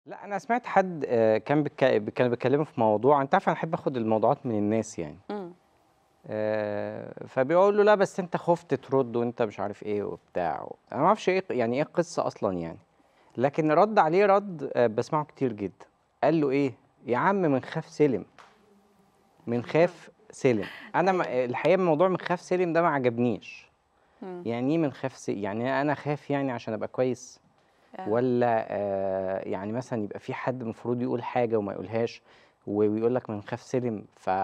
لأ، أنا سمعت حد آآ كان بيتك كانوا بيتكلموا في موضوع أنت عارفة أنا باحب آخد الموضوعات من الناس يعني. إمم. آآ فبيقول له: "لأ، بس أنت خُفت ترُد وأنت مش عارف إيه وبتاع." أنا ما أعرفش إيه يعني إيه القصة أصلًا يعني، لكن رَد عليه رَد آآ باسمعه كتير جدًا، قال له إيه: "يا عم من خاف سِلِم." من خاف سِلِم. أنا ما أيوه. الحقيقة موضوع من خاف سِلِم ده ما عجبنيش. إمم. يعني إيه من خاف س يعني أنا أخاف يعني عشان أبقى كويس؟ آه. والّا آآ يعني مثلًا يبقى في حد المفروض يقول حاجة وما يقولهاش و ويقول لك من خاف سِلِم،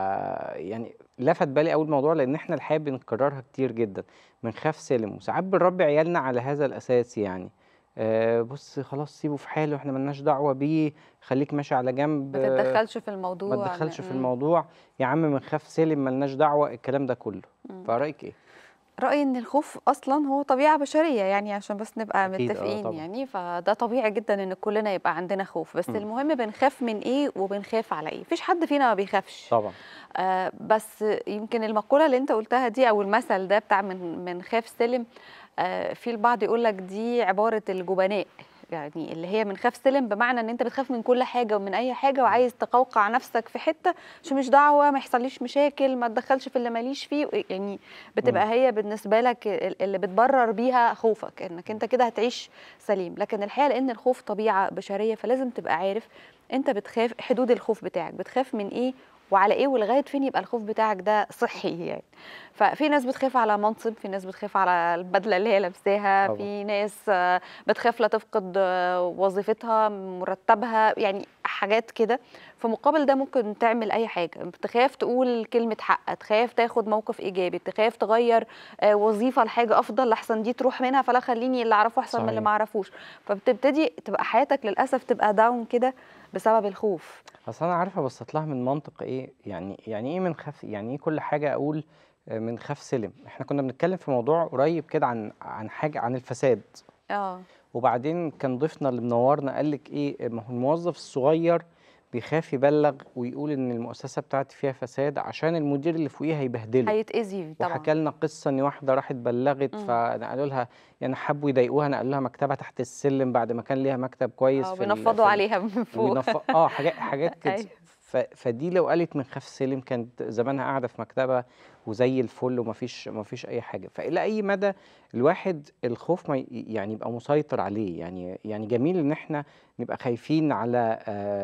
فيعني لَفَت بالي أوي الموضوع لإن إحنا الحقيقة بنكررها كتير جدًا، من خاف سِلِم، وساعات بنربي عيالنا على هذا الأساس يعني، آآ بُص خلاص سيبه في حاله إحنا ما لناش دعوة بيه، خليك ماشي على جنب، ما تتدخّلش في ما الموضوع م تدخّلش في إمم. الموضوع، يا عم من خاف سِلِم ما لناش دعوة، الكلام ده كله. إمم. فرأيِك إيه؟ رأيي إن الخوف أصلًا هو طبيعة بشرية يعني عشان بس نبقى أكيد آه متفقين طبعًا. يعني، فده طبيعي جدًا إن كلنا يبقى عندنا خوف، بس إمم. المهم بنخاف من إيه وبنخاف على إيه، ما فيش حد فينا ما بيخافش. طبعًا. آآ بس يمكن المقولة اللي أنت قُلتها دي أو المثل ده بتاع من من خاف سِلِم، آآ في البعض يقول لك دي عبارة الجبناء، يعني اللي هي من خاف سِلِم بمعنى إن أنت بتخاف من كل حاجة ومن أي حاجة إمم. وعايز تقوقع نفسك في حتة، مش مش دعوة، ما يحصليش مشاكل، ما اتدخّلش في اللي ما ليش فيه، و يعني بتبقى إمم. هي بالنسبة لك ال اللي بتبرر بيها خوفك، إنك أنت كده هتعيش سليم، لكن الحقيقة لإن الخوف طبيعة بشرية فلازم تبقى عارف أنت بتخاف حدود الخوف بتاعك، بتخاف من إيه وعلى إيه ولغاية فين يبقى الخوف بتاعك ده صحّي يعني. ففي ناس بتخاف على منصب، في ناس بتخاف على البدلة اللي هي لابساها، طبعًا. في ناس بتخاف لا تفقد وظيفتها، مرتبها، يعني حاجات كده، في مقابل ده ممكن تعمل أي حاجة، تخاف تقول كلمة حق، تخاف تاخد موقف إيجابي، تخاف تغيّر آآ وظيفة لحاجة أفضل لأحسن دي تروح منها، فلا خلّيني اللي أعرفه أحسن من اللي صحيح. ما أعرفوش، فبتبتدي تبقى حياتك للأسف تبقى down كده بسبب الخوف. أصل أنا عارف أبسّط لها من منطق إيه، يعني يعني إيه من خاف يعني إيه كل حاجة أقول آآ من خاف سِلِم؟ إحنا كنا بنتكلم في موضوع قريب كده عن عن حاجة عن الفساد. آه. وبعدين كان ضيفنا اللي منورنا قال لِك إيه، ما هو الموظف الصغير بيخاف يبلّغ ويقول إن المؤسسة بتاعتي فيها فساد عشان المدير اللي فوقيه هيبهدله. هيتأذي طبعًا. وحكى لنا قصة إن واحدة راحت بلّغت إمم. فنقلوا لها يعني حبّوا يضايقوها نقلوا لها مكتبها تحت السلم بعد ما كان ليها مكتب كويس آه، في ال بينفّضوا في ال عليها من فوق. وبينف آه حاجات حاجات كده. أيوه. ف فدي لو قالت من خاف سِلِم كانت زمانها قاعدة في مكتبها وزي الفل وما فيش ما فيش أي حاجة، فإلى أي مدى الواحد الخوف ما ي يعني يبقى مسيطر عليه، يعني يعني جميل إن إحنا نبقى خايفين على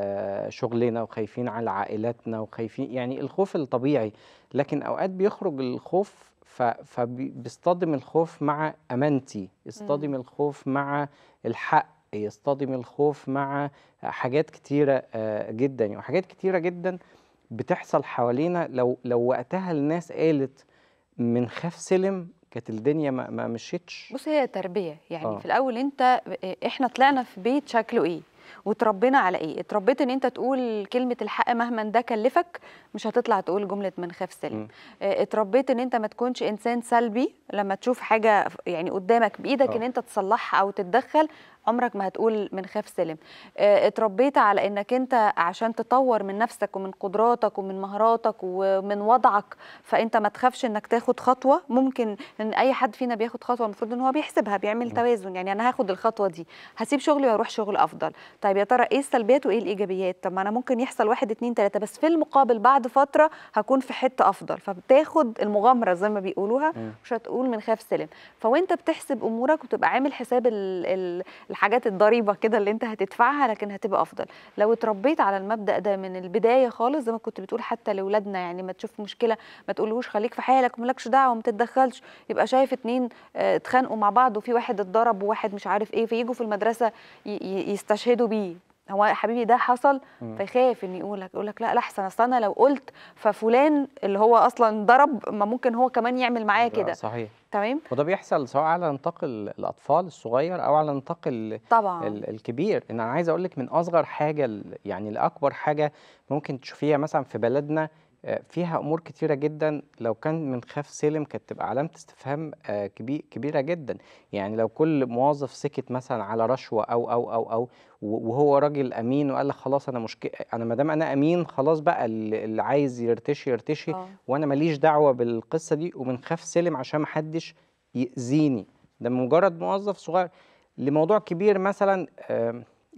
آآ شغلنا وخايفين على عائلاتنا وخايفين يعني الخوف الطبيعي، لكن أوقات بيخرج الخوف ف فبي بيصطدم الخوف مع أمانتي، يصطدم إمم. الخوف مع الحق، يصطدم الخوف مع حاجات كتيرة آآ جدًا، وحاجات كتيرة جدًا بتحصل حوالينا لو لو وقتها الناس قالت من خاف سِلِم كانت الدنيا ما ما مشيتش. بُص هي تربية، يعني آه. في الأول أنت آآ إحنا طلعنا في بيت شكله إيه، واتربينا على إيه، اتربيت إن أنت تقول كلمة الحق مهمًا ده كلّفك، مش هتطلع تقول جملة من خاف سِلِم. إمم. آآ اتربيت إن أنت ما تكونش إنسان سلبي، لمّا تشوف حاجة ف يعني قدّامك بإيدك إن آه. أنت تصلّحها أو تتدخّل، عمرك ما هتقول من خاف سِلِم. آآ اتربيت على إنك أنت عشان تطوّر من نفسك ومن قدراتك ومن مهاراتك ومن وضعك، فأنت ما تخافش إنك تاخد خطوة، ممكن إن أي حد فينا بياخد خطوة المفروض إن هو بيحسبها، بيعمل إمم. توازن، يعني أنا هاخد الخطوة دي، هاسيب شغلي وأروح شغل أفضل، طيب يا ترى إيه السلبيات وإيه الإيجابيات؟ طب ما أنا ممكن يحصل 1، 2، 3 بس في المقابل بعد فترة هاكون في حتة أفضل، فبتاخد المغامرة زي ما بيقولوها، إمم. مش هتقول من خاف سِلِم. فوأنت بتحسب أمورك وتبقى عامل حساب ال ال الحاجات الضريبة كده اللي أنت هتدفعها، لكن هتبقى أفضل. لو اتربيت على المبدأ ده من البداية خالص زي ما كنت بتقول حتى لولادنا يعني أمّا تشوف مشكلة ما تقولهوش خليك في حالك وما لكش دعوة وما تتدخّلش، يبقى شايف 2 آآ اتخانقوا مع بعض وفي واحد اتضرب وواحد مش عارف إيه، فييجوا في المدرسة ي ي يستشهدوا بيه، هو يا حبيبي ده حصل، إمم. فيخاف إنه يقول لك، يقول لك لأ لأحسن أصل أنا لو قُلت ففلان اللي هو أصلًا ضرب ما ممكن هو كمان يعمل معايا لأ كده، صحيح. تمام؟ وده بيحصل سواء على نطاق ال الأطفال الصغير أو على نطاق ال طبعًا. ال الكبير، إن أنا عايز أقول لِك من أصغر حاجة ل يعني لأكبر حاجة ممكن تشوفيها مثلًا في بلدنا آآ فيها أمور كتيرة جدًا لو كان من خاف سِلِم كانت تبقى علامة استفهام آآ كبي كبيرة جدًا، يعني لو كل موظف سِكِت مثلًا على رشوة أو، أو، أو، أو و وهو راجل أمين وقال لك خلاص أنا مشك أنا ما دام أنا أمين خلاص بقى ال اللي عايز يرتشي يرتشي آه. وأنا ما ليش دعوة بالقصة دي ومن خاف سِلِم عشان ما حدش يأذيني، ده مجرد موظف صغير. لموضوع كبير مثلًا آمم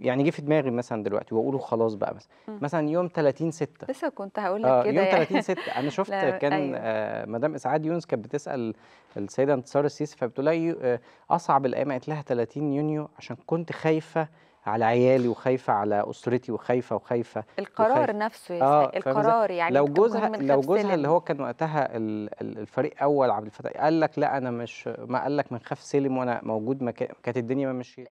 يعني جه في دماغي مثلا دلوقتي واقوله خلاص بقى مثلا مم. مثلا يوم 30 6 لسه كنت هقول لك اه كده يوم يعني 30 6 انا شفت لا كان ايوه آه مدام اسعاد يونس كانت بتسال السيده انتصار السيسي فبتقول لها يو- آه، اصعب الايام قالت لها 30 يونيو عشان كنت خايفه على عيالي وخايفه على اسرتي وخايفه وخايفه القرار وخايفه نفسه يا اه سعيد فاهمه ازاي القرار يعني لو انت كنت جوزها من لو خاف جوزها اللي سلم هو كان وقتها ال- ال- الفريق اول عبد الفتاح قال لك لا انا مش ما قال لك من خاف سلم وانا موجود ما كا- كانت الدنيا ما مشيت